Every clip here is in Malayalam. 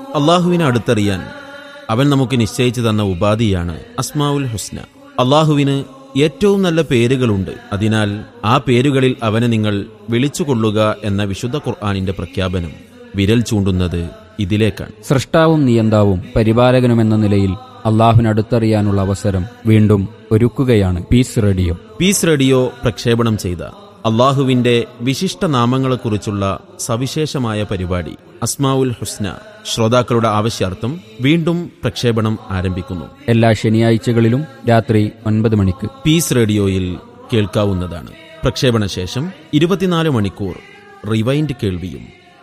അള്ളാഹുവിനെ അടുത്തറിയാൻ അവൻ നമുക്ക് നിശ്ചയിച്ചു തന്ന ഉപാധിയാണ് അസ്മാവുൽ ഹുസ്ന അള്ളാഹുവിന് ഏറ്റവും നല്ല പേരുകളുണ്ട് അതിനാൽ ആ പേരുകളിൽ അവനെ നിങ്ങൾ വിളിച്ചുകൊള്ളുക എന്ന വിശുദ്ധ ഖുർആാനിന്റെ പ്രഖ്യാപനം വിരൽ ചൂണ്ടുന്നത് ഇതിലേക്കാണ് സൃഷ്ടാവും നിയന്താവും പരിപാലകനുമെന്ന നിലയിൽ അള്ളാഹുവിനടുത്തറിയാനുള്ള അവസരം വീണ്ടും ഒരുക്കുകയാണ് പീസ് റേഡിയോ പീസ് റേഡിയോ പ്രക്ഷേപണം ചെയ്ത അള്ളാഹുവിന്റെ വിശിഷ്ട നാമങ്ങളെക്കുറിച്ചുള്ള സവിശേഷമായ പരിപാടി അസ്മാവുൽ ഹുസ്ന ശ്രോതാക്കളുടെ ആവശ്യാർത്ഥം വീണ്ടും പ്രക്ഷേപണം ആരംഭിക്കുന്നു എല്ലാ ശനിയാഴ്ചകളിലും രാത്രി ഒൻപത് മണിക്ക് പീസ് റേഡിയോയിൽ കേൾക്കാവുന്നതാണ് പ്രക്ഷേപണ ശേഷം ഇരുപത്തിനാല് മണിക്കൂർ റിവൈൻഡ് കേൾവിയും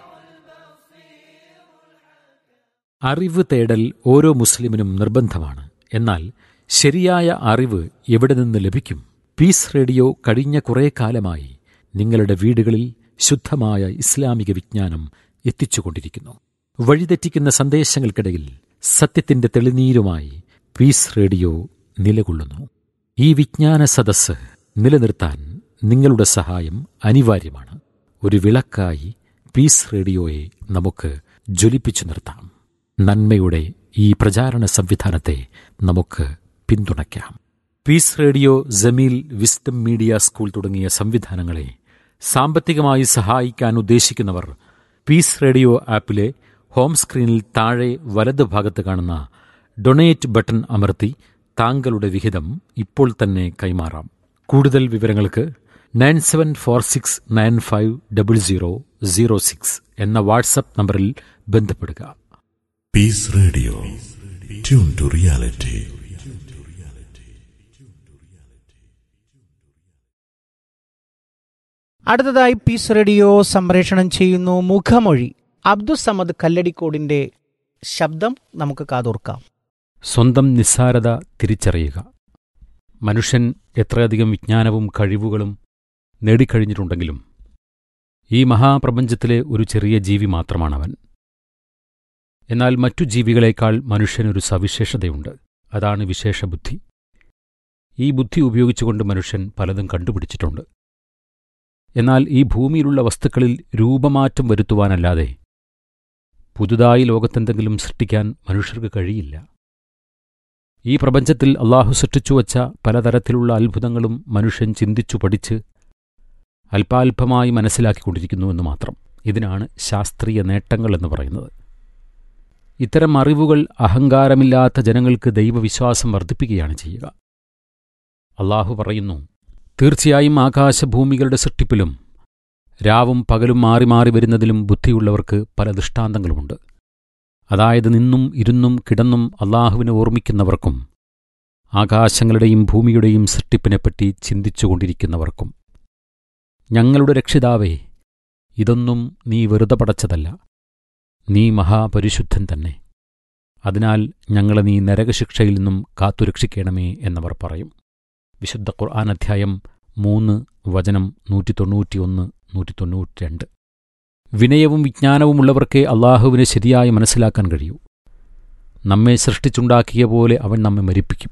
അറിവ് തേടൽ ഓരോ മുസ്ലിമിനും നിർബന്ധമാണ് എന്നാൽ ശരിയായ അറിവ് എവിടെ നിന്ന് ലഭിക്കും പീസ് റേഡിയോ കഴിഞ്ഞ കുറേ കാലമായി നിങ്ങളുടെ വീടുകളിൽ ശുദ്ധമായ ഇസ്ലാമിക വിജ്ഞാനം എത്തിച്ചുകൊണ്ടിരിക്കുന്നു വഴിതെറ്റിക്കുന്ന സന്ദേശങ്ങൾക്കിടയിൽ സത്യത്തിന്റെ തെളിനീരുമായി പീസ് റേഡിയോ നിലകൊള്ളുന്നു ഈ വിജ്ഞാന സദസ്സ് നിലനിർത്താൻ നിങ്ങളുടെ സഹായം അനിവാര്യമാണ് ഒരു വിളക്കായി പീസ് റേഡിയോയെ നമുക്ക് ജ്വലിപ്പിച്ചു നിർത്താം നന്മയുടെ ഈ പ്രചാരണ സംവിധാനത്തെ നമുക്ക് പിന്തുണയ്ക്കാം peace radio Jameel wisdom media school തുടങ്ങിയ സംവിധാനങ്ങളെ സാമ്പത്തികമായി സഹായിക്കാൻ ഉദ്ദേശിക്കുന്നവർ പീസ് റേഡിയോ ആപ്പിലെ ഹോം സ്ക്രീനിൽ താഴെ വലത് ഭാഗത്ത് കാണുന്ന ഡൊണേറ്റ് ബട്ടൺ അമർത്തി താങ്കളുടെ വിഹിതം ഇപ്പോൾ തന്നെ കൈമാറാം കൂടുതൽ വിവരങ്ങൾക്ക് nine seven four six nine five double zero zero six എന്ന വാട്സപ്പ് നമ്പറിൽ ബന്ധപ്പെടുക Peace Radio. Tune to reality. അടുത്തതായി പീസ് റേഡിയോ സംപ്രേഷണം ചെയ്യുന്നു മുഖമൊഴി അബ്ദുസമദ് കല്ലടിക്കോടിന്റെ ശബ്ദം നമുക്ക് കാതോർക്കാം സ്വന്തം നിസ്സാരത തിരിച്ചറിയുക മനുഷ്യൻ എത്രയധികം വിജ്ഞാനവും കഴിവുകളും നേടിക്കഴിഞ്ഞിട്ടുണ്ടെങ്കിലും ഈ മഹാപ്രപഞ്ചത്തിലെ ഒരു ചെറിയ ജീവി മാത്രമാണവൻ എന്നാൽ മറ്റു ജീവികളെക്കാൾ മനുഷ്യനൊരു സവിശേഷതയുണ്ട് അതാണ് വിശേഷബുദ്ധി ഈ ബുദ്ധി ഉപയോഗിച്ചുകൊണ്ട് മനുഷ്യൻ പലതും കണ്ടുപിടിച്ചിട്ടുണ്ട് എന്നാൽ ഈ ഭൂമിയിലുള്ള വസ്തുക്കളിൽ രൂപമാറ്റം വരുത്തുവാനല്ലാതെ പുതുതായി ലോകത്തെന്തെങ്കിലും സൃഷ്ടിക്കാൻ മനുഷ്യർക്ക് കഴിയില്ല ഈ പ്രപഞ്ചത്തിൽ അള്ളാഹു സൃഷ്ടിച്ചുവച്ച പലതരത്തിലുള്ള അത്ഭുതങ്ങളും മനുഷ്യൻ ചിന്തിച്ചു പഠിച്ച് അല്പാൽപമായി മനസ്സിലാക്കിക്കൊണ്ടിരിക്കുന്നുവെന്ന് മാത്രം ഇതിനാണ് ശാസ്ത്രീയ നേട്ടങ്ങൾ എന്ന് പറയുന്നത് ഇത്തരം അറിവുകൾ അഹങ്കാരമില്ലാത്ത ജനങ്ങൾക്ക് ദൈവവിശ്വാസം വർദ്ധിപ്പിക്കുകയാണ് ചെയ്യുക അള്ളാഹു പറയുന്നു തീർച്ചയായും ആകാശഭൂമികളുടെ സൃഷ്ടിപ്പിലും രാവും പകലും മാറി മാറി വരുന്നതിലും ബുദ്ധിയുള്ളവർക്ക് പല ദൃഷ്ടാന്തങ്ങളുമുണ്ട് അതായത് നിന്നും ഇരുന്നും കിടന്നും അള്ളാഹുവിനെ ഓർമ്മിക്കുന്നവർക്കും ആകാശങ്ങളുടെയും ഭൂമിയുടെയും സൃഷ്ടിപ്പിനെപ്പറ്റി ചിന്തിച്ചുകൊണ്ടിരിക്കുന്നവർക്കും ഞങ്ങളുടെ രക്ഷിതാവേ ഇതൊന്നും നീ വെറുതെ പടച്ചതല്ല നീ മഹാപരിശുദ്ധൻ തന്നെ അതിനാൽ ഞങ്ങളെ നീ നരകശിക്ഷയിൽ നിന്നും കാത്തുരക്ഷിക്കണമേ എന്നവർ പറയും വിശുദ്ധ ഖുർആൻ അധ്യായം മൂന്ന് വചനം നൂറ്റി തൊണ്ണൂറ്റിയൊന്ന് നൂറ്റി തൊണ്ണൂറ്റിരണ്ട് വിനയവും വിജ്ഞാനവുമുള്ളവർക്കേ അള്ളാഹുവിനെ ശരിയായി മനസ്സിലാക്കാൻ കഴിയൂ നമ്മെ സൃഷ്ടിച്ചുണ്ടാക്കിയ പോലെ അവൻ നമ്മെ മരിപ്പിക്കും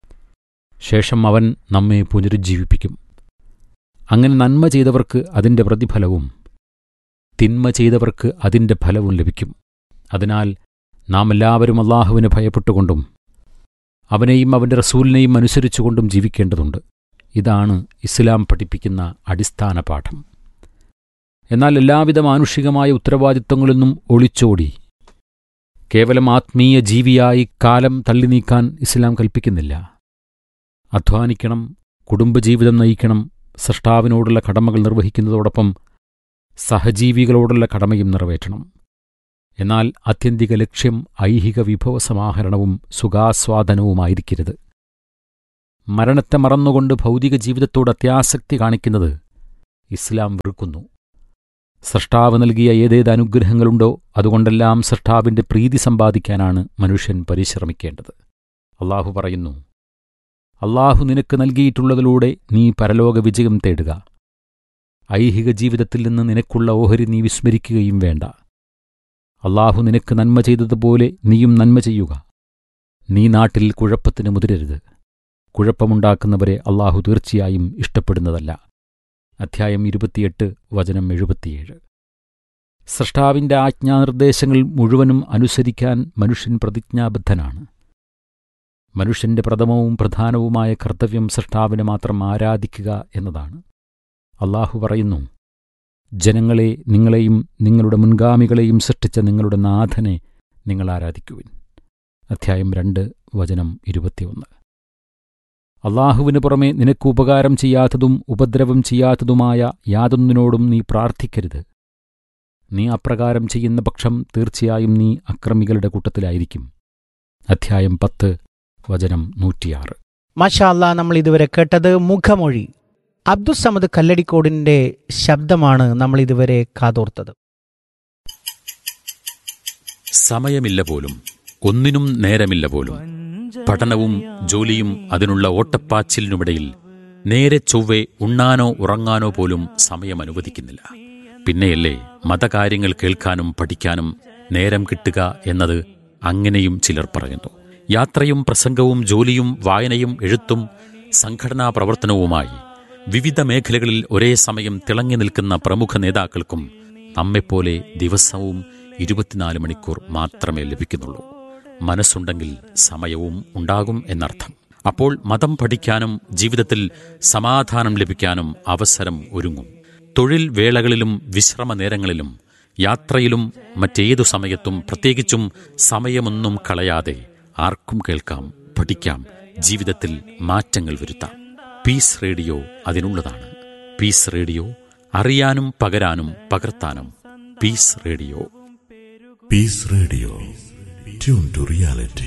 ശേഷം അവൻ നമ്മെ പുനരുജ്ജീവിപ്പിക്കും അങ്ങനെ നന്മ ചെയ്തവർക്ക് അതിൻ്റെ പ്രതിഫലവും തിന്മ ചെയ്തവർക്ക് അതിൻ്റെ ഫലവും ലഭിക്കും അതിനാൽ നാം എല്ലാവരും അള്ളാഹുവിനെ ഭയപ്പെട്ടുകൊണ്ടും അവനെയും അവൻ്റെ റസൂലിനെയും അനുസരിച്ചുകൊണ്ടും ജീവിക്കേണ്ടതുണ്ട് ഇതാണ് ഇസ്ലാം പഠിപ്പിക്കുന്ന അടിസ്ഥാന പാഠം എന്നാൽ എല്ലാവിധ മാനുഷികമായ ഉത്തരവാദിത്വങ്ങളിൽ നിന്നും ഒളിച്ചോടി കേവലം ആത്മീയ ജീവിയായി കാലം തള്ളി നീക്കാൻ ഇസ്ലാം കൽപ്പിക്കുന്നില്ല അധ്വാനിക്കണം കുടുംബജീവിതം നയിക്കണം സൃഷ്ടാവിനോടുള്ള കടമകൾ നിർവഹിക്കുന്നതോടൊപ്പം സഹജീവികളോടുള്ള കടമയും നിറവേറ്റണം എന്നാൽ ആത്യന്തിക ലക്ഷ്യം ഐഹിക വിഭവ സമാഹരണവും സുഖാസ്വാദനവുമായിരിക്കരുത് മരണത്തെ മറന്നുകൊണ്ട് ഭൗതിക ജീവിതത്തോട് അത്യാസക്തി കാണിക്കുന്നത് ഇസ്ലാം വെറുക്കുന്നു സൃഷ്ടാവ് നൽകിയ ഏതേത് അനുഗ്രഹങ്ങളുണ്ടോ അതുകൊണ്ടെല്ലാം സൃഷ്ടാവിന്റെ പ്രീതി സമ്പാദിക്കാനാണ് മനുഷ്യൻ പരിശ്രമിക്കേണ്ടത് അള്ളാഹു പറയുന്നു അള്ളാഹു നിനക്ക് നൽകിയിട്ടുള്ളതിലൂടെ നീ പരലോക വിജയം തേടുക ഐഹിക ജീവിതത്തിൽ നിന്ന് നിനക്കുള്ള ഓഹരി നീ വിസ്മരിക്കുകയും വേണ്ട അള്ളാഹു നിനക്ക് നന്മ ചെയ്തതുപോലെ നീയും നന്മ ചെയ്യുക നീ നാട്ടിൽ കുഴപ്പത്തിന് മുതിരരുത് കുഴപ്പമുണ്ടാക്കുന്നവരെ അള്ളാഹു തീർച്ചയായും ഇഷ്ടപ്പെടുന്നതല്ല അധ്യായം ഇരുപത്തിയെട്ട് വചനം എഴുപത്തിയേഴ് സൃഷ്ടാവിന്റെ ആജ്ഞാനിർദ്ദേശങ്ങൾ മുഴുവനും അനുസരിക്കാൻ മനുഷ്യൻ പ്രതിജ്ഞാബദ്ധനാണ് മനുഷ്യന്റെ പ്രഥമവും പ്രധാനവുമായ കർത്തവ്യം സൃഷ്ടാവിനെ മാത്രം ആരാധിക്കുക എന്നതാണ് അള്ളാഹു പറയുന്നു ജനങ്ങളെ നിങ്ങളെയും നിങ്ങളുടെ മുൻഗാമികളെയും സൃഷ്ടിച്ച നിങ്ങളുടെ നാഥനെ നിങ്ങൾ ആരാധിക്കുവിൻ അധ്യായം രണ്ട് വചനം ഇരുപത്തിയൊന്ന് അള്ളാഹുവിന് പുറമെ നിനക്ക് ഉപകാരം ചെയ്യാത്തതും ഉപദ്രവം ചെയ്യാത്തതുമായ യാതൊന്നിനോടും നീ പ്രാർത്ഥിക്കരുത് നീ അപ്രകാരം ചെയ്യുന്ന പക്ഷം തീർച്ചയായും നീ അക്രമികളുടെ കൂട്ടത്തിലായിരിക്കും അധ്യായം പത്ത് വചനം നൂറ്റിയാറ് മാഷാ അല്ലാ നമ്മൾ ഇതുവരെ കേട്ടത് മുഖമൊഴി അബ്ദുസമദ് കല്ലടിക്കോടിന്റെ ശബ്ദമാണ് നമ്മൾ ഇതുവരെ കാതോർത്തത് സമയമില്ല പോലും ഒന്നിനും നേരമില്ല പോലും പഠനവും ജോലിയും അതിനുള്ള ഓട്ടപ്പാച്ചിലിനുമിടയിൽ നേരെ ചൊവ്വെ ഉണ്ണാനോ ഉറങ്ങാനോ പോലും സമയം അനുവദിക്കുന്നില്ല പിന്നെയല്ലേ മതകാര്യങ്ങൾ കേൾക്കാനും പഠിക്കാനും നേരം കിട്ടുക എന്നത് അങ്ങനെയും ചിലർ പറയുന്നു യാത്രയും പ്രസംഗവും ജോലിയും വായനയും എഴുത്തും സംഘടനാ പ്രവർത്തനവുമായി വിവിധ മേഖലകളിൽ ഒരേ സമയം തിളങ്ങി നിൽക്കുന്ന പ്രമുഖ നേതാക്കൾക്കും നമ്മെപ്പോലെ ദിവസവും ഇരുപത്തിനാല് മണിക്കൂർ മാത്രമേ ലഭിക്കുന്നുള്ളൂ മനസ്സുണ്ടെങ്കിൽ സമയവും ഉണ്ടാകും എന്നർത്ഥം അപ്പോൾ മതം പഠിക്കാനും ജീവിതത്തിൽ സമാധാനം ലഭിക്കാനും അവസരം ഒരുങ്ങും തൊഴിൽ വേളകളിലും വിശ്രമ നേരങ്ങളിലും യാത്രയിലും മറ്റേതു സമയത്തും പ്രത്യേകിച്ചും സമയമൊന്നും കളയാതെ ആർക്കും കേൾക്കാം പഠിക്കാം ജീവിതത്തിൽ മാറ്റങ്ങൾ വരുത്താം പീസ് റേഡിയോ അതിനുള്ളതാണ് പീസ് റേഡിയോ അറിയാനും പകരാനും പകർത്താനും peace radio Peace Radio. Tune to reality.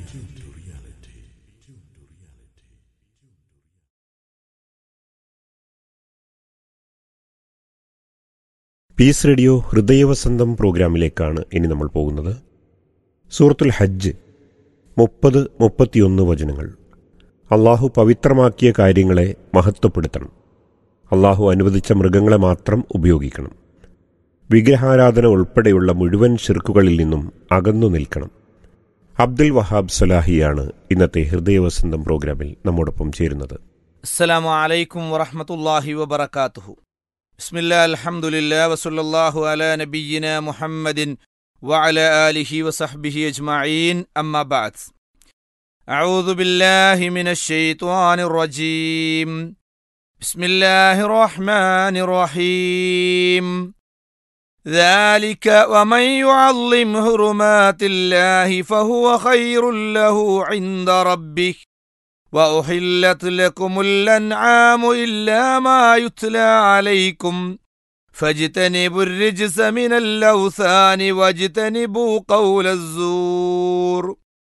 Peace radio ഹൃദയവസന്തം പ്രോഗ്രാമിലേക്കാണ് ഇനി നമ്മൾ പോകുന്നത് സൂറത്തുൽ ഹജ്ജ് മുപ്പത് മുപ്പത്തിയൊന്ന് വചനങ്ങൾ അള്ളാഹു പവിത്രമാക്കിയ കാര്യങ്ങളെ മഹത്വപ്പെടുത്തണം അള്ളാഹു അനുവദിച്ച മൃഗങ്ങളെ മാത്രം ഉപയോഗിക്കണം വിഗ്രഹാരാധന ഉൾപ്പെടെയുള്ള മുഴുവൻ ഷിർക്കുകളിൽ നിന്നും അകന്നു നിൽക്കണം അബ്ദുൽ വഹാബ് സലാഹിയാണ് ഇന്നത്തെ ഹൃദയവസന്തം പ്രോഗ്രാമിൽ നമ്മോടൊപ്പം ചേരുന്നത് السلام عليكم ورحمة الله وبركاته بسم الله الحمد لله وصلى الله على نبينا محمد وعلى آله وصحبه أجمعين أما بعد أعوذ بالله من الشيطان الرجيم بسم الله الرحمن الرحيم ذلك ومن يعظم حرمات الله فهو خير له عند ربه وأحلت لكم الأنعام إلا ما يتلى عليكم فاجتنبوا الرجس من الأوثان واجتنبوا قول الزور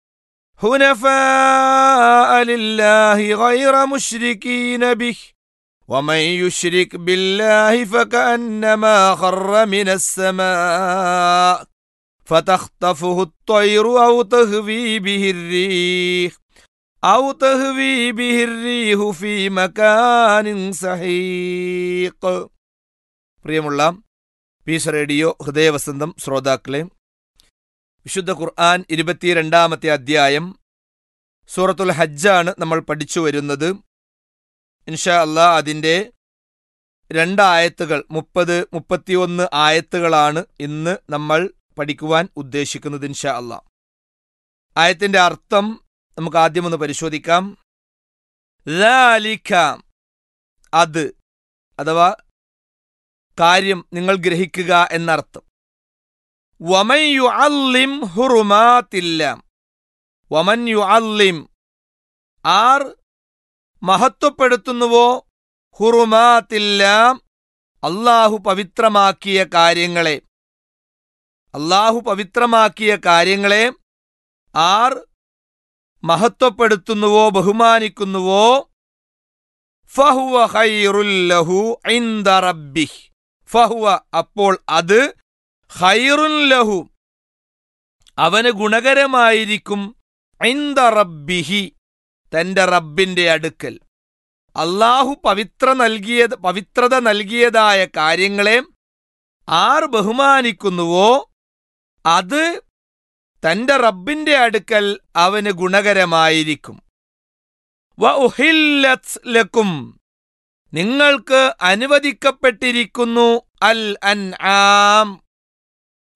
حنفاء لله غير مشركين به ومن يشرك بالله فكأنما خر من السماء فتخطفه الطير أو تهوي به الريح أو تهوي به الريح في مكان سحيق പ്രിയമുള്ള പീസ് റേഡിയോ ഹൃദയവസന്തം ശ്രോതാക്കളെ വിശുദ്ധ ഖുർആൻ ഇരുപത്തിരണ്ടാമത്തെ അധ്യായം സൂറത്തുൽ ഹജ്ജാണ് നമ്മൾ പഠിച്ചു വരുന്നത് ഇൻഷാ അല്ലാ അതിൻ്റെ രണ്ടായത്തുകൾ മുപ്പത് മുപ്പത്തിയൊന്ന് ആയത്തുകളാണ് ഇന്ന് നമ്മൾ പഠിക്കുവാൻ ഉദ്ദേശിക്കുന്നത് ഇൻഷാ അല്ലാ ആയത്തിന്റെ അർത്ഥം നമുക്ക് ആദ്യം ഒന്ന് പരിശോധിക്കാം ذَلِكَ അത് അഥവാ കാര്യം നിങ്ങൾ ഗ്രഹിക്കുക എന്നർത്ഥം വമൻ യുഅല്ലിം ഹുറുമാത്തില്ല വമൻ യുഅല്ലിം ആർ മഹത്വപ്പെടുത്തുന്നുവോ ഹുറുമാത്തില്ല അള്ളാഹു പവിത്രമാക്കിയ കാര്യങ്ങളെ അള്ളാഹു പവിത്രമാക്കിയ കാര്യങ്ങളെ ആർ മഹത്വപ്പെടുത്തുന്നുവോ ബഹുമാനിക്കുന്നുവോ ഫഹുവ ഖൈറുല്ലഹു ഇൻദ റബ്ബിഹ് ഫഹുവ അപ്പോൾ അത് ഖൈറുല്ലഹു അവന് ഗുണകരമായിരിക്കും ഇൻദ റബ്ബിഹി തന്റെ റബ്ബിന്റെ അടുക്കൽ അള്ളാഹു പവിത്ര നൽകിയത് പവിത്രത നൽകിയതായ കാര്യങ്ങളെ ആർ ബഹുമാനിക്കുന്നുവോ അത് തന്റെ റബ്ബിന്റെ അടുക്കൽ അവന് ഗുണകരമായിരിക്കും വ ഉഹില്ലത് ലക്കും നിങ്ങൾക്ക് അനുവദിക്കപ്പെട്ടിരിക്കുന്നു അൽ അൻ ആം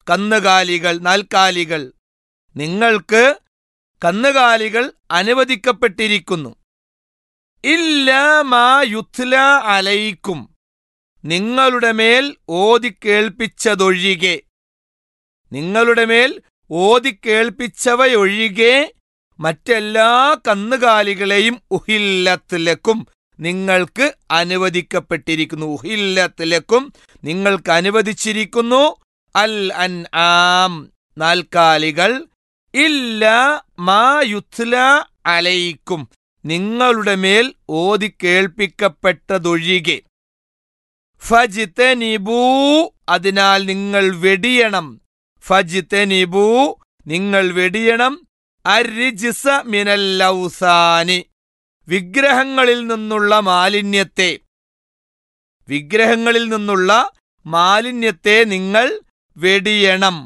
കന്നുകാലികൾ നാൽക്കാലികൾ നിങ്ങൾക്ക് കന്നുകാലികൾ അനുവദിക്കപ്പെട്ടിരിക്കുന്നു ഇല്ല മാ യുത്ല അലൈക്കും നിങ്ങളുടെ മേൽ ഓതിക്കേൾപ്പിച്ചതൊഴികെ നിങ്ങളുടെ മേൽ ഓതിക്കേൾപ്പിച്ചവയൊഴികെ മറ്റെല്ലാ കന്നുകാലികളെയും ഉഹില്ലത്തിലക്കും നിങ്ങൾക്ക് അനുവദിക്കപ്പെട്ടിരിക്കുന്നു ഉഹില്ലത്തിലക്കും നിങ്ങൾക്ക് അനുവദിച്ചിരിക്കുന്നു അൽ അൻ ആം നാൽക്കാലികൾ ഇല്ല മാ യുത്ല അലൈക്കും നിങ്ങളുടെ മേൽ ഓതി കേൾപ്പിക്കപ്പെട്ടതൊഴികെ ഫജിത്തനിബൂ അതിനാൽ നിങ്ങൾ വെടിയണം ഫജിത്തനിബൂ നിങ്ങൾ വെടിയണം അരിജിസ മിനല്ലൗസാനി വിഗ്രഹങ്ങളിൽ നിന്നുള്ള മാലിന്യത്തെ വിഗ്രഹങ്ങളിൽ നിന്നുള്ള മാലിന്യത്തെ നിങ്ങൾ വെടിയണം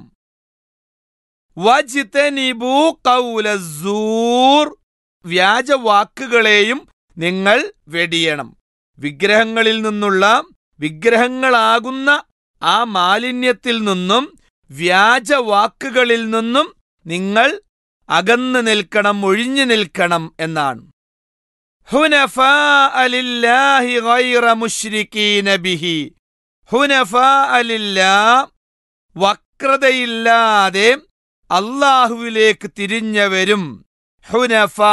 വജിതനിബൂ കൗലസൂർ വ്യാജവാക്കുകളെയും നിങ്ങൾ വെടിയണം വിഗ്രഹങ്ങളിൽ നിന്നുള്ള വിഗ്രഹങ്ങളാകുന്ന ആ മാലിന്യത്തിൽ നിന്നും വ്യാജവാക്കുകളിൽ നിന്നും നിങ്ങൾ അകന്നു നിൽക്കണം ഒഴിഞ്ഞു നിൽക്കണം എന്നാണ് ഹുനഫാഅ ലില്ലാഹി ഗൈറ മുശ്രിക്കീന ബിഹി ഹുനഫാഅ ലില്ലാ വക്രതയില്ലാതെ അള്ളാഹുവിലേക്ക് തിരിഞ്ഞവരും ഹുനഫാ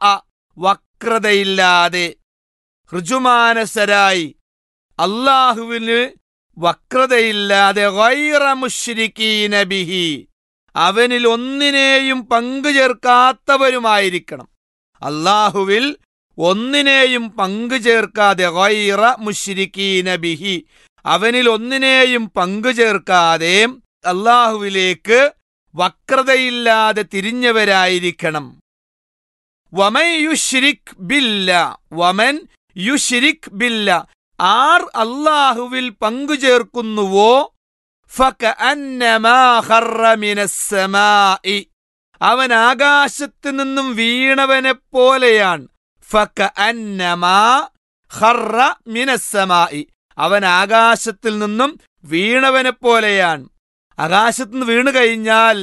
വക്രതയില്ലാതെ ഋജുമാനസരായി അള്ളാഹുവിന് വക്രതയില്ലാതെ ഗൈറ മുശ്രിക്കീന ബിഹി അവനിൽ ഒന്നിനെയും പങ്കു ചേർക്കാത്തവരുമായിരിക്കണം അള്ളാഹുവിൽ ഒന്നിനെയും പങ്കു ചേർക്കാതെ ഗൈറ മുശ്രിക്കീന ബിഹി അവനിൽ ഒന്നിനെയും പങ്കു ചേർക്കാതെ അള്ളാഹുവിലേക്ക് വക്രതയില്ലാതെ തിരിഞ്ഞവരായിരിക്കണം വമൻ യുഷിരിക് ബില്ല വമൻ യുഷിരിക് ബില്ല ആർ അള്ളാഹുവിൽ പങ്കു ചേർക്കുന്നുവോ ഫകഅന്നമാ ഖറ മിനസ്സമാഇ അവൻ ആകാശത്ത് നിന്നും വീണവനെ പോലെയാണ് ഫകഅന്നമാ ഖറ മിനസ്സമാഇ അവൻ ആകാശത്തിൽ നിന്നും വീണവനെ പോലെയാണ് ആകാശത്ത് നിന്ന് വീണു കഴിഞ്ഞാൽ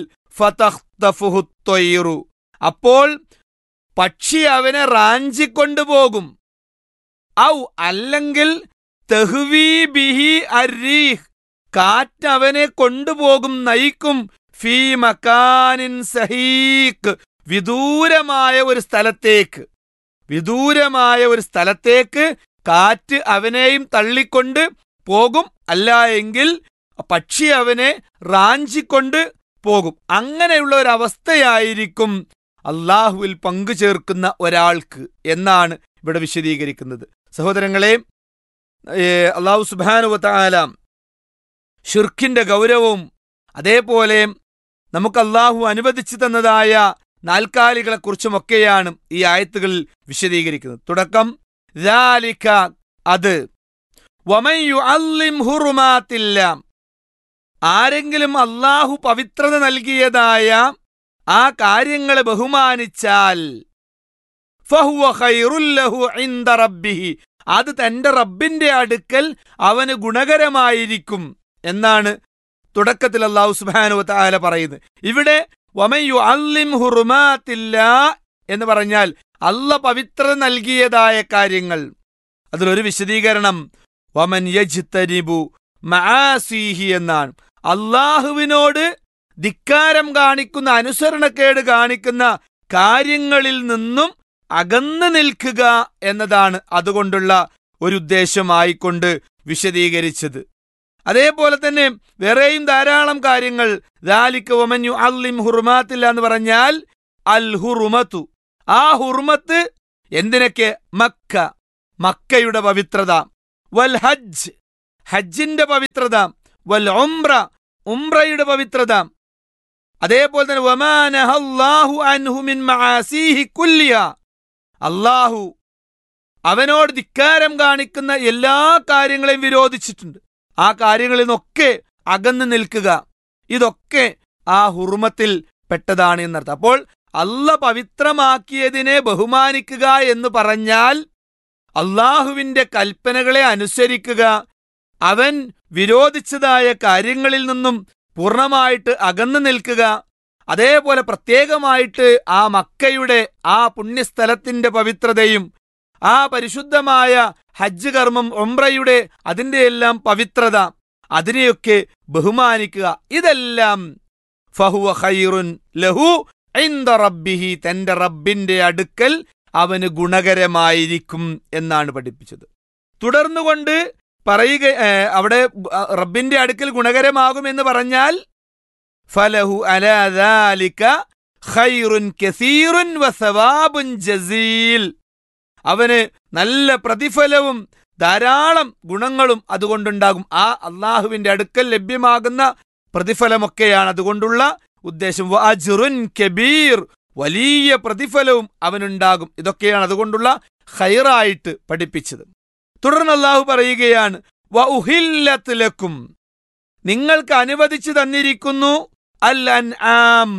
ഫതഖ്തഫുഹു അപ്പോൾ പക്ഷി അവനെ റാഞ്ചിക്കൊണ്ടുപോകും ഔ അല്ലെങ്കിൽ തെഹ്വീ ബിഹി അരീഹ് കാറ്റ് അവനെ കൊണ്ടുപോകും നയിക്കും ഫീ മക്കാനിൻ സഹീക്ക് വിദൂരമായ ഒരു സ്ഥലത്തേക്ക് വിദൂരമായ ഒരു സ്ഥലത്തേക്ക് കാറ്റ് അവനെയും തള്ളിക്കൊണ്ട് പോകും അല്ല എങ്കിൽ പക്ഷി അവനെ റാഞ്ചിക്കൊണ്ട് പോകും അങ്ങനെയുള്ള ഒരു അവസ്ഥയായിരിക്കും അള്ളാഹുവിൽ പങ്കു ചേർക്കുന്ന ഒരാൾക്ക് എന്നാണ് ഇവിടെ വിശദീകരിക്കുന്നത് സഹോദരങ്ങളെ ഏ, അള്ളാഹു സുബാനുവത്താലാം ഷിർഖിന്റെ ഗൗരവവും അതേപോലെ നമുക്ക് അള്ളാഹു അനുവദിച്ചു തന്നതായ നാൽക്കാലികളെക്കുറിച്ചുമൊക്കെയാണ് ഈ ആയത്തുകളിൽ വിശദീകരിക്കുന്നത് തുടക്കം ذَلِكَ അത് വമൻ യുഅല്ലിം ഹുറുമാത്തില്ല ആരെങ്കിലും അള്ളാഹു പവിത്രത നൽകിയതായ ആ കാര്യങ്ങളെ ബഹുമാനിച്ചാൽ ഫഹുവ ഖൈറുല്ലഹു ഇൻദ റബ്ബിഹി അത് തന്റെ റബ്ബിന്റെ അടുക്കൽ അവന് ഗുണകരമായിരിക്കും എന്നാണ് തുടക്കത്തിൽ അള്ളാഹു സുബാനു താല പറയുന്നത് ഇവിടെ വമയു അല്ലിം ഹുറുമാത്തില്ല എന്ന് പറഞ്ഞാൽ അല്ല പവിത്രത നൽകിയതായ കാര്യങ്ങൾ അതിലൊരു വിശദീകരണം വമൻ യജ്തനിബു മആസീഹി എന്നാണ് അള്ളാഹുവിനോട് ധിക്കാരം കാണിക്കുന്ന അനുസരണക്കേട് കാണിക്കുന്ന കാര്യങ്ങളിൽ നിന്നും അകന്നു നിൽക്കുക എന്നതാണ് അതുകൊണ്ടുള്ള ഒരു ഉദ്ദേശമായിക്കൊണ്ട് വിശദീകരിച്ചത് അതേപോലെ തന്നെ വേറെയും ധാരാളം കാര്യങ്ങൾ ദാലിക്ക് ഒമന്യു അല്ലിം ഹുറുമാത്തില്ല എന്ന് പറഞ്ഞാൽ അൽ ഹുറുമത്തു ആ ഹുർമത്ത് എന്തിനൊക്കെ മക്ക മക്കയുടെ പവിത്രത വൽ ഹജ്ജ് ഹജ്ജിന്റെ പവിത്രത വൽ ഉംറ ഉംറയുടെ പവിത്രത അതേപോലെ തന്നെ വമാനഹല്ലാഹു അൻഹു മിൻ മആസീഹി കുല്ലിയ അല്ലാഹു അവനോട് ധിക്കാരം കാണിക്കുന്ന എല്ലാ കാര്യങ്ങളെയും വിരോധിച്ചിട്ടുണ്ട് ആ കാര്യങ്ങളിൽ നിന്നൊക്കെ അകന്നു നിൽക്കുക ഇതൊക്കെ ആ ഹുർമത്തിൽ പെട്ടതാണ് എന്നർത്ഥം അപ്പോൾ അല്ല പവിത്രമാക്കിയതിനെ ബഹുമാനിക്കുക എന്ന് പറഞ്ഞാൽ അള്ളാഹുവിന്റെ കൽപ്പനകളെ അനുസരിക്കുക അവൻ വിരോധിച്ചതായ കാര്യങ്ങളിൽ നിന്നും പൂർണ്ണമായിട്ട് അകന്നു നിൽക്കുക അതേപോലെ പ്രത്യേകമായിട്ട് ആ മക്കയുടെ ആ പുണ്യസ്ഥലത്തിന്റെ പവിത്രതയും ആ പരിശുദ്ധമായ ഹജ്ജ് കർമ്മം ഒംറയുടെ അതിന്റെ എല്ലാം പവിത്രത അതിനെയൊക്കെ ബഹുമാനിക്കുക ഇതെല്ലാം ഫഹുവ ഖൈറുൻ ലഹു ഇന്ദ റബ്ബിഹി തന്റെ റബ്ബിന്റെ അടുക്കൽ അവന് ഗുണകരമായിരിക്കും എന്നാണ് പഠിപ്പിച്ചത് തുടർന്നുകൊണ്ട് പറയുക ഏ, അവിടെ ഗു- റബ്ബിന്റെ അടുക്കൽ ഗുണകരമാകും എന്ന് പറഞ്ഞാൽ ഫലഹു അലാലിക ഖൈറുൻ കസീറുൻ വസവാബുൻ ജസീൽ അവന് നല്ല പ്രതിഫലവും ധാരാളം ഗുണങ്ങളും അതുകൊണ്ടുണ്ടാകും ആ അള്ളാഹുവിന്റെ അടുക്കൽ ലഭ്യമാകുന്ന പ്രതിഫലമൊക്കെയാണ് അതുകൊണ്ടുള്ള ഉദ്ദേശം വഅജ്റുൻ കബീർ വലിയ പ്രതിഫലവും അവനുണ്ടാകും ഇതൊക്കെയാണ് അതുകൊണ്ടുള്ള ഖൈറായിട്ട് പഠിപ്പിച്ചത് തുടർന്ന് അള്ളാഹു പറയുകയാണ് വ ഉഹില്ലത്ത് ലക്കും നിങ്ങൾക്ക് അനുവദിച്ചു തന്നിരിക്കുന്നു അൽ അൻആം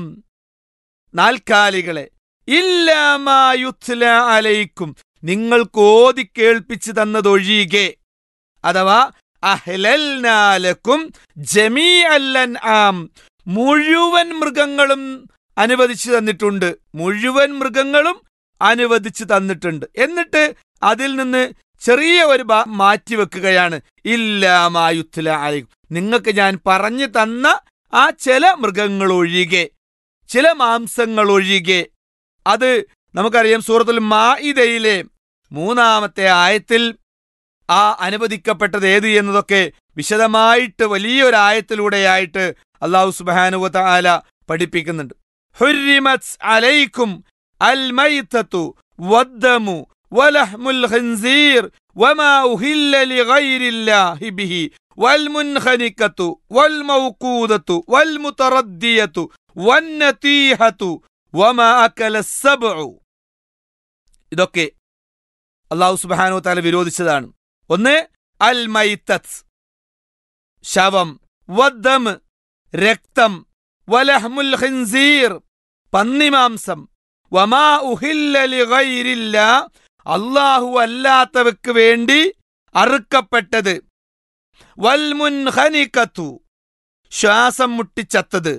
നാൽക്കാലികളെ ഇല്ലാമായുത്ല അലൈക്കും നിങ്ങൾക്ക് ഓതി കേൾപ്പിച്ചു തന്നതൊഴികെ അഥവാ അഹ്ലൽനാലക്കും ജമീ അല്ലൻ ആം മുഴുവൻ മൃഗങ്ങളും അനുവദിച്ചു തന്നിട്ടുണ്ട് മുഴുവൻ മൃഗങ്ങളും അനുവദിച്ചു തന്നിട്ടുണ്ട് എന്നിട്ട് അതിൽ നിന്ന് ചെറിയ ഒരു ഭാ- മാറ്റിവെക്കുകയാണ് ഇല്ലാമായുത്ല അലൈക്കും നിങ്ങൾക്ക് ഞാൻ പറഞ്ഞു തന്ന ആ ചില മൃഗങ്ങൾ ഒഴികെ ചില മാംസങ്ങൾ ഒഴികെ അത് നമുക്കറിയാം സൂറത്തുൽ മാഇദയിലെ മൂന്നാമത്തെ ആയത്തിൽ ആ അനുവദിക്കപ്പെട്ടത് ഏത് എന്നതൊക്കെ വിശദമായിട്ട് വലിയൊരായത്തിലൂടെയായിട്ട് അള്ളാഹു സുബാനുവ ആല പഠിപ്പിക്കുന്നുണ്ട് ഹുരിമത് അലൈക്കും അൽ മൈത്തത്തു വദ്ദമു വലഹ്മുൽ ഖിൻസീർ വമാ ഉഹില്ല ലിഗൈരില്ലാഹി ബിഹി വൽമുൻഖനിക്കത്തു വൽമൗകൂദത്തു വൽമുതറദ്ദിയത്തു വന്നതീഹത്തു വമാ അക്കല സബ്ഉ ഇതൊക്കെ അള്ളാഹു സുബ്ഹാനഹു വ തആല വിരോധിച്ചതാണ് ഒന്ന് അൽ മൈത്തത്ത് ശവം വദ്ദം രക്തം വലഹ്മുൽ ഖിൻസീർ പന്നിമാംസം വമാ ഉഹില്ല ലിഗൈരില്ല അള്ളാഹു അല്ലാത്തവക്ക് വേണ്ടി അറുക്കപ്പെട്ടത് വൽമുൻഖനിക്കത്തു ശ്വാസം മുട്ടിച്ചത്തത്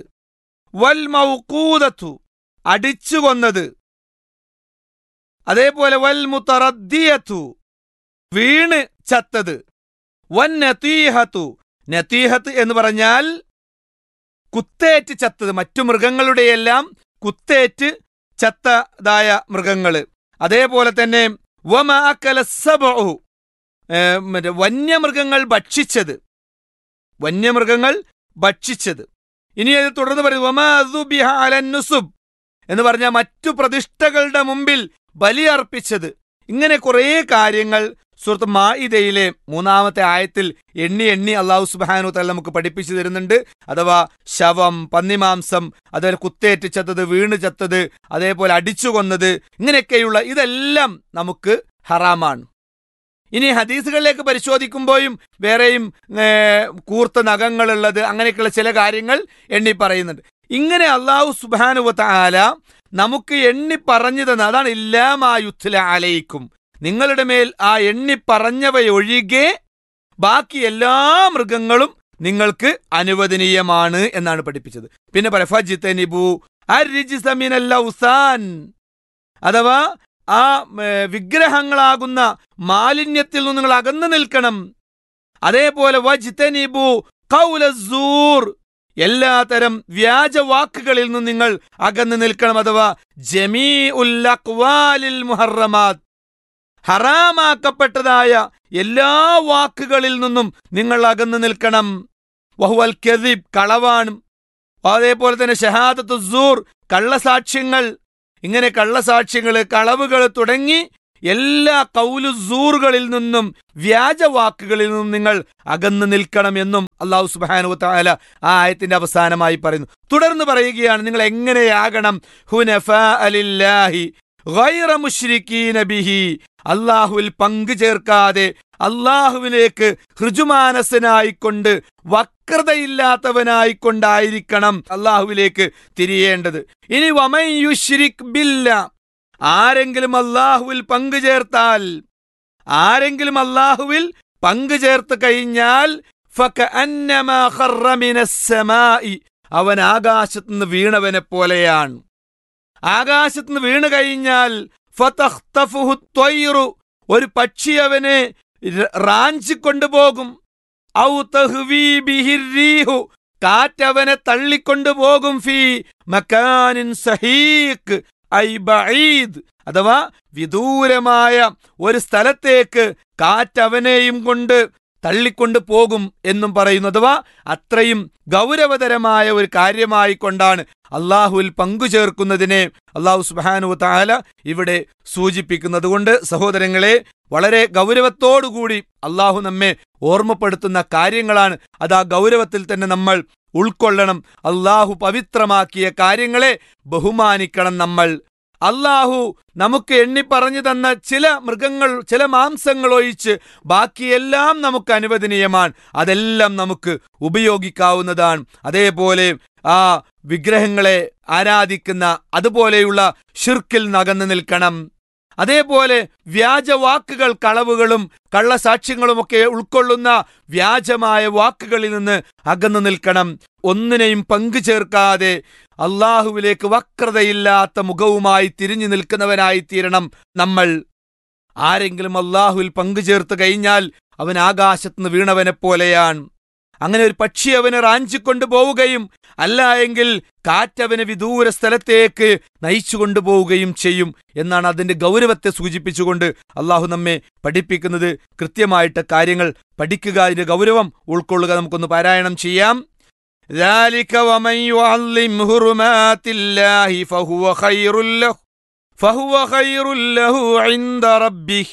വൽമൗകൂദത്തു അടിച്ചു കൊന്നത് അതേപോലെ വൽമുത്തറദ്ദിയത്തു വീണ് ചത്തത് വൻ നതീഹത്തു നതീഹത്ത് എന്ന് പറഞ്ഞാൽ കുത്തേറ്റ് ചത്തത് മറ്റു മൃഗങ്ങളുടെയെല്ലാം കുത്തേറ്റ് ചത്തതായ മൃഗങ്ങള് അതേപോലെ തന്നെ വമാക്കല സബഉ ഏ, മറ്റേ വന്യമൃഗങ്ങൾ ഭക്ഷിച്ചത് വന്യമൃഗങ്ങൾ ഭക്ഷിച്ചത് ഇനി അത് തുടർന്ന് പറയും വമാ ദുബിഹ അലൻ നുസുബ് എന്ന് പറഞ്ഞാൽ മറ്റു പ്രതിഷ്ഠകളുടെ മുമ്പിൽ ബലിയർപ്പിച്ചത് ഇങ്ങനെ കുറേ കാര്യങ്ങൾ സുഹൃത്ത് മാഇദയിലെ മൂന്നാമത്തെ ആയത്തിൽ എണ്ണി എണ്ണി അള്ളാഹു സുബാനു തല നമുക്ക് പഠിപ്പിച്ചു തരുന്നുണ്ട് അഥവാ ശവം പന്നിമാംസം അതുപോലെ കുത്തേറ്റ് ചത്തത് വീണ് ചത്തത് അതേപോലെ അടിച്ചു കൊന്നത് ഇങ്ങനെയൊക്കെയുള്ള ഇതെല്ലാം നമുക്ക് ഹറാമാണ് ഇനി ഹദീസുകളിലേക്ക് പരിശോധിക്കുമ്പോഴും വേറെയും ഏ, കൂർത്ത നഖങ്ങളുള്ളത് അങ്ങനെയൊക്കെയുള്ള ചില കാര്യങ്ങൾ എണ്ണി പറയുന്നുണ്ട് ഇങ്ങനെ അള്ളാഹു സുബാനുവത്ത ആല നമുക്ക് എണ്ണി പറഞ്ഞു തന്ന അതാണ് ഇല്ലാമായുത്തില അലയിക്കും നിങ്ങളുടെ മേൽ ആ എണ്ണി പറഞ്ഞവയൊഴികെ ബാക്കി എല്ലാ മൃഗങ്ങളും നിങ്ങൾക്ക് അനുവദനീയമാണ് എന്നാണ് പഠിപ്പിച്ചത് പിന്നെ പ്രഫജിത്തനിബു ഉസാൻ അഥവാ ആ ഏ, വിഗ്രഹങ്ങളാകുന്ന മാലിന്യത്തിൽ നിന്ന് നിങ്ങൾ അകന്നു നിൽക്കണം അതേപോലെ വജ്തനിബു ഖൗലസ്സൂർ എല്ലാതരം വ്യാജ വാക്കുകളിൽ നിന്ന് നിങ്ങൾ അകന്നു നിൽക്കണം അഥവാ ജമീ ഉൽ അഖ്വാലിൽ മുഹറമാത് ഹറാമാക്കപ്പെട്ടതായ എല്ലാ വാക്കുകളിൽ നിന്നും നിങ്ങൾ അകന്നു നിൽക്കണം വഹുവൽ കെദിബ് കളവാണ് അതേപോലെ തന്നെ ഷഹാദത്തു സൂർ കള്ളസാക്ഷ്യങ്ങൾ ഇങ്ങനെ കള്ളസാക്ഷ്യങ്ങൾ കളവുകൾ തുടങ്ങി എല്ലാ കൗലു സൂറുകളിൽ നിന്നും വ്യാജവാക്കുകളിൽ നിന്നും നിങ്ങൾ അകന്നു നിൽക്കണമെന്നും അള്ളാഹു സുബാനു താല ആ ആയത്തിന്റെ അവസാനമായി പറയുന്നു തുടർന്ന് പറയുകയാണ് നിങ്ങൾ എങ്ങനെയാകണം ഹുനഫ അലില്ലാഹി ഗൈറ മുശ്രിക്കീന ബിഹി അള്ളാഹുവിൽ പങ്കു ചേർക്കാതെ അള്ളാഹുവിലേക്ക് ഹൃജുമാനസനായിക്കൊണ്ട് വക്രതയില്ലാത്തവനായിക്കൊണ്ടായിരിക്കണം അള്ളാഹുവിലേക്ക് തിരിയേണ്ടത് ഇനി വമൻ യുശ്രിക് ബില്ല ആരെങ്കിലും അള്ളാഹുവിൽ പങ്കു ചേർത്താൽ ആരെങ്കിലും അള്ളാഹുവിൽ പങ്കു ചേർത്ത് കഴിഞ്ഞാൽ ഫകഅന്നമാ ഖറ മിനസ്സമാഇ. അവൻ ആകാശത്ത് നിന്ന് വീണവനെ പോലെയാണ് ആകാശത്ത് നിന്ന് വീണ് കഴിഞ്ഞാൽ ഫതഖ്തഫുഹു ത്വയ്റു. ഒരു പക്ഷി അവനെ ര- റാഞ്ചിക്കൊണ്ടുപോകും ഔ തഹ്വീ ബിഹിർ റീഹു. കാറ്റവനെ തള്ളിക്കൊണ്ടുപോകും ഫീ മക്കാനിൻ സഹീഖ് ഐ ബഈദ് അഥവാ വിദൂരമായ ഒരു സ്ഥലത്തേക്ക് കാറ്റവനെയും കൊണ്ട് തള്ളിക്കൊണ്ടു പോകും എന്നും പറയുന്നു അഥവാ അത്രയും ഗൗരവതരമായ ഒരു കാര്യമായി കൊണ്ടാണ് അള്ളാഹുവിൽ പങ്കുചേർക്കുന്നതിനെ അള്ളാഹു സുബാനു താല ഇവിടെ സൂചിപ്പിക്കുന്നത് കൊണ്ട് സഹോദരങ്ങളെ വളരെ ഗൗരവത്തോടുകൂടി അള്ളാഹു നമ്മെ ഓർമ്മപ്പെടുത്തുന്ന കാര്യങ്ങളാണ് അത് ആ ഗൗരവത്തിൽ തന്നെ നമ്മൾ ഉൾക്കൊള്ളണം അള്ളാഹു പവിത്രമാക്കിയ കാര്യങ്ങളെ ബഹുമാനിക്കണം നമ്മൾ അള്ളാഹു നമുക്ക് എണ്ണി പറഞ്ഞു തന്ന ചില മൃഗങ്ങൾ ചില മാംസങ്ങൾ ഒഴിച്ച് ബാക്കിയെല്ലാം നമുക്ക് അനുവദനീയമാണ് അതെല്ലാം നമുക്ക് ഉപയോഗിക്കാവുന്നതാണ് അതേപോലെ ആ വിഗ്രഹങ്ങളെ ആരാധിക്കുന്ന അതുപോലെയുള്ള ഷിർക്കിൽ നകന്നു നിൽക്കണം അതേപോലെ വ്യാജവാക്കുകൾ കളവുകളും കള്ളസാക്ഷ്യങ്ങളുമൊക്കെ ഉൾക്കൊള്ളുന്ന വ്യാജമായ വാക്കുകളിൽ നിന്ന് അകന്നു നിൽക്കണം ഒന്നിനെയും പങ്കു ചേർക്കാതെ അള്ളാഹുവിലേക്ക് വക്രതയില്ലാത്ത മുഖവുമായി തിരിഞ്ഞു നിൽക്കുന്നവനായി തീരണം നമ്മൾ ആരെങ്കിലും അള്ളാഹുവിൽ പങ്കുചേർത്ത് കഴിഞ്ഞാൽ അവൻ ആകാശത്തുനിന്ന് വീണവനെ പോലെയാണ് അങ്ങനെ ഒരു പക്ഷി അവനെ റാഞ്ചിക്കൊണ്ടു പോവുകയും അല്ല എങ്കിൽ കാറ്റവനെ വിദൂര സ്ഥലത്തേക്ക് നയിച്ചു കൊണ്ടുപോവുകയും ചെയ്യും എന്നാണ് അതിന്റെ ഗൗരവത്തെ സൂചിപ്പിച്ചുകൊണ്ട് അള്ളാഹു നമ്മെ പഠിപ്പിക്കുന്നത് കൃത്യമായിട്ട് കാര്യങ്ങൾ പഠിക്കുക അതിന്റെ ഗൗരവം ഉൾക്കൊള്ളുക നമുക്കൊന്ന് പാരായണം ചെയ്യാം ذلك ومن يعظم حرمات الله فهو خير له فهو خير له عند ربه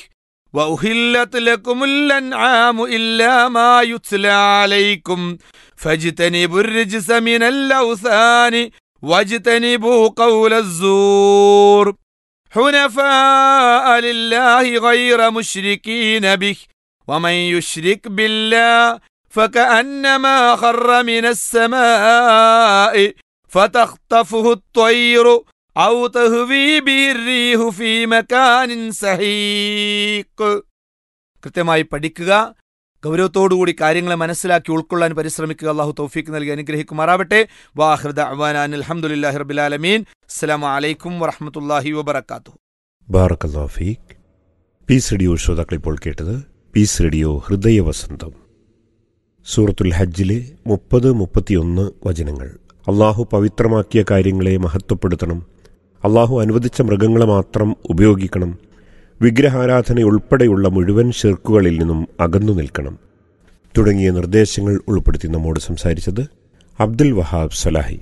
وأهلت لكم الأنعام إلا ما يتلى عليكم فاجتنبوا الرجس من الأوثان واجتنبوا قول الزور حنفاء لله غير مشركين به ومن يشرك بالله فكأنما خر من السماء فتخطفه الطير أو تهوي به الريح في مكان سحيق കൃത്യമായി പഠിക്കുക ഗൗരവത്തോടുകൂടി കാര്യങ്ങളെ മനസ്സിലാക്കി ഉൾക്കൊള്ളാൻ പരിശ്രമിക്കുക അള്ളാഹു തൗഫീക്ക് നൽകി അനുഗ്രഹിക്കുമാറാവട്ടെ വാഹൃദ അവാനാൻ അലഹമുല്ലാഹി റബിലാലമീൻ അസ്സലാമു അലൈക്കും വറഹമത്തല്ലാഹി വബർക്കാത്തു ബാറക്കല്ലാ ഫീഖ് പീസ് റേഡിയോ ശ്രോതാക്കൾ ഇപ്പോൾ കേട്ടത് പീസ് റേഡിയോ ഹൃദയവസന്തം സൂറത്തുൽ ഹജ്ജിലെ മുപ്പത് മുപ്പത്തിയൊന്ന് വചനങ്ങൾ അള്ളാഹു പവിത്രമാക്കിയ കാര്യങ്ങളെ മഹത്വപ്പെടുത്തണം അള്ളാഹു അനുവദിച്ച മൃഗങ്ങളെ മാത്രം ഉപയോഗിക്കണം വിഗ്രഹാരാധന ഉൾപ്പെടെയുള്ള മുഴുവൻ ഷിർക്കുകളിൽ നിന്നും അകന്നു നിൽക്കണം തുടങ്ങിയ നിർദ്ദേശങ്ങൾ ഉൾപ്പെടുത്തി നമ്മോട് സംസാരിച്ചത് അബ്ദുൽ വഹാബ് സലാഹി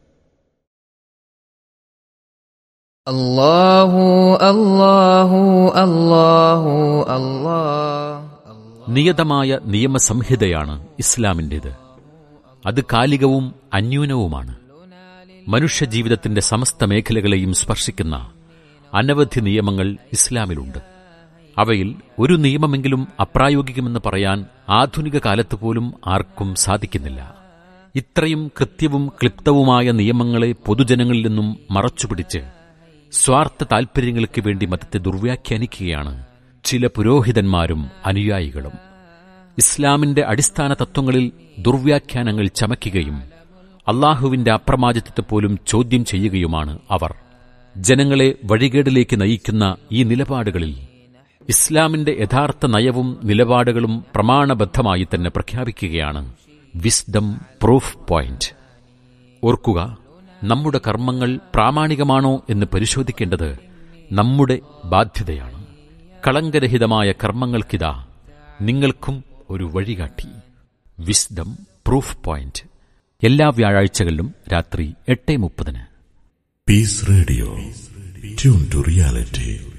الله الله الله الله നിയതമായ നിയമസംഹിതയാണ് ഇസ്ലാമിൻ്റേത് അത് കാലികവും അന്യൂനവുമാണ് മനുഷ്യജീവിതത്തിന്റെ സമസ്ത മേഖലകളെയും സ്പർശിക്കുന്ന അനവധി നിയമങ്ങൾ ഇസ്ലാമിലുണ്ട് അവയിൽ ഒരു നിയമമെങ്കിലും അപ്രായോഗികമെന്ന് പറയാൻ ആധുനിക കാലത്ത് പോലും ആർക്കും സാധിക്കുന്നില്ല ഇത്രയും കൃത്യവും ക്ലിപ്തവുമായ നിയമങ്ങളെ പൊതുജനങ്ങളിൽ നിന്നും മറച്ചുപിടിച്ച് സ്വാർത്ഥ താൽപര്യങ്ങൾക്ക് വേണ്ടി മതത്തെ ദുർവ്യാഖ്യാനിക്കുകയാണ് ചില പുരോഹിതന്മാരും അനുയായികളും ഇസ്ലാമിന്റെ അടിസ്ഥാന തത്വങ്ങളിൽ ദുർവ്യാഖ്യാനങ്ങൾ ചമയ്ക്കുകയും അള്ളാഹുവിന്റെ അപ്രമാദിത്വത്തെ പോലും ചോദ്യം ചെയ്യുകയുമാണ് അവർ ജനങ്ങളെ വഴികേടിലേക്ക് നയിക്കുന്ന ഈ നിലപാടുകളിൽ ഇസ്ലാമിന്റെ യഥാർത്ഥ നയവും നിലപാടുകളും പ്രമാണബദ്ധമായി തന്നെ പ്രഖ്യാപിക്കുകയാണ് വിസ്ഡം പ്രൂഫ് പോയിന്റ് ഓർക്കുക നമ്മുടെ കർമ്മങ്ങൾ പ്രാമാണികമാണോ എന്ന് പരിശോധിക്കേണ്ടത് നമ്മുടെ ബാധ്യതയാണ് കളങ്കരഹിതമായ കർമ്മങ്ങൾക്കിതാ നിങ്ങൾക്കും ഒരു വഴികാട്ടി വിസ്ഡം പ്രൂഫ് പോയിന്റ് എല്ലാ വ്യാഴാഴ്ചകളിലും രാത്രി എട്ട് മുപ്പതിന് Peace Radio. Tune to reality.